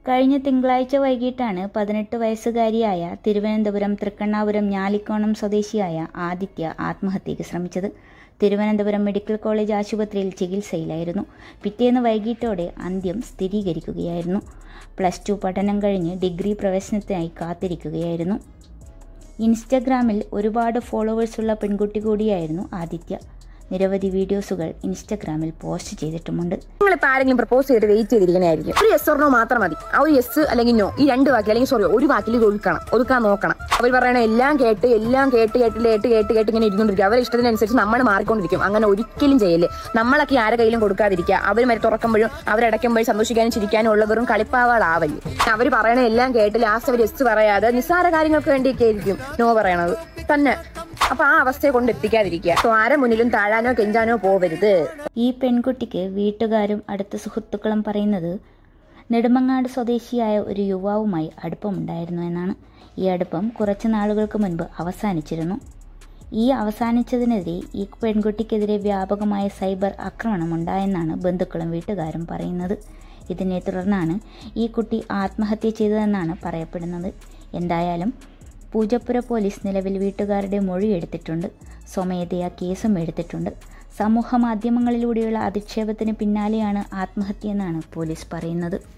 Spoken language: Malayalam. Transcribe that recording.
കഴിഞ്ഞ തിങ്കളാഴ്ച വൈകിട്ടാണ് പതിനെട്ട് വയസ്സുകാരിയായ തിരുവനന്തപുരം തൃക്കണ്ണാപുരം ഞാലിക്കോണം സ്വദേശിയായ ആദിത്യ ആത്മഹത്യയ്ക്ക് ശ്രമിച്ചത് തിരുവനന്തപുരം മെഡിക്കൽ കോളേജ് ആശുപത്രിയിൽ ചികിത്സയിലായിരുന്നു പിറ്റേന്ന് വൈകിട്ടോടെ അന്ത്യം സ്ഥിരീകരിക്കുകയായിരുന്നു പ്ലസ് ടു പഠനം കഴിഞ്ഞ് ഡിഗ്രി പ്രവേശനത്തിനായി കാത്തിരിക്കുകയായിരുന്നു ഇൻസ്റ്റഗ്രാമിൽ ഒരുപാട് ഫോളോവേഴ്സുള്ള പെൺകുട്ടി കൂടിയായിരുന്നു ആദിത്യ നിരവധി വീഡിയോസുകൾ ഇൻസ്റ്റഗ്രാമിൽ പോസ്റ്റ് ചെയ്തിട്ടുമുണ്ട് നിങ്ങളിപ്പോൾ ആരെങ്കിലും പ്രപ്പോസ് ചെയ്തിട്ട് വെയിറ്റ് ചെയ്തിരിക്കണായിരിക്കും ഒരു യെസ് ഓർണോ മാത്രം മതി ആ ഒരു യെസ് അല്ലെങ്കിൽ നോ ഈ രണ്ട് വാക്കിൽ അല്ലെങ്കിൽ സോറി ഒരു വാക്കിൽ ഇത് ഒതുക്കണം ഒതുക്കാൻ നോക്കണം അവർ പറയണ എല്ലാം കേട്ട് എല്ലാം കേട്ട് കേട്ട് കേട്ട് കേട്ട് കേട്ട് ഇങ്ങനെ ഇരിക്കൊണ്ടിരിക്കും അവരുടെ ഇഷ്ടത്തിനനുസരിച്ച് നമ്മൾ മാറിക്കൊണ്ടിരിക്കും അങ്ങനെ ഒരിക്കലും ചെയ്യല്ലേ നമ്മളൊക്കെ ആരെ കയ്യിലും കൊടുക്കാതിരിക്കുക അവർ മരി തുറക്കുമ്പോഴും അവരടയ്ക്കുമ്പോഴും സന്തോഷിക്കാനും ചിരിക്കാനും ഉള്ള വെറും കളിപ്പാവാളാവല്ലേ അവർ പറയണ എല്ലാം കേട്ട് ലാസ്റ്റ് അവർ യെസ് പറയാതെ നിസ്സാര കാര്യങ്ങൾക്ക് വേണ്ടിയൊക്കെ ആയിരിക്കും നോ പറയണത് തന്നെ അപ്പൊ ആ അവസ്ഥയെ കൊണ്ട് എത്തിക്കാതിരിക്കുക സോ ആരെ മുന്നിലും താഴാനോ കെഞ്ചാനോ പോവരുത് ഈ പെൺകുട്ടിക്ക് വീട്ടുകാരും അടുത്ത സുഹൃത്തുക്കളും പറയുന്നത് നെടുമങ്ങാട് സ്വദേശിയായ ഒരു യുവാവുമായി അടുപ്പമുണ്ടായിരുന്നു എന്നാണ് ഈ അടുപ്പം കുറച്ച് നാളുകൾക്ക് മുൻപ് അവസാനിച്ചിരുന്നു ഈ അവസാനിച്ചതിനെതിരെ ഈ പെൺകുട്ടിക്കെതിരെ വ്യാപകമായ സൈബർ ആക്രമണം ഉണ്ടായെന്നാണ് ബന്ധുക്കളും വീട്ടുകാരും പറയുന്നത് ഇതിനെ തുടർന്നാണ് ഈ കുട്ടി ആത്മഹത്യ ചെയ്തതെന്നാണ് പറയപ്പെടുന്നത് എന്തായാലും പൂജപ്പുര പോലീസ് നിലവിൽ വീട്ടുകാരുടെ മൊഴി എടുത്തിട്ടുണ്ട് സ്വമേധയാ കേസും എടുത്തിട്ടുണ്ട് സമൂഹ മാധ്യമങ്ങളിലൂടെയുള്ള അധിക്ഷേപത്തിന് പിന്നാലെയാണ് ആത്മഹത്യയെന്നാണ് പോലീസ് പറയുന്നത്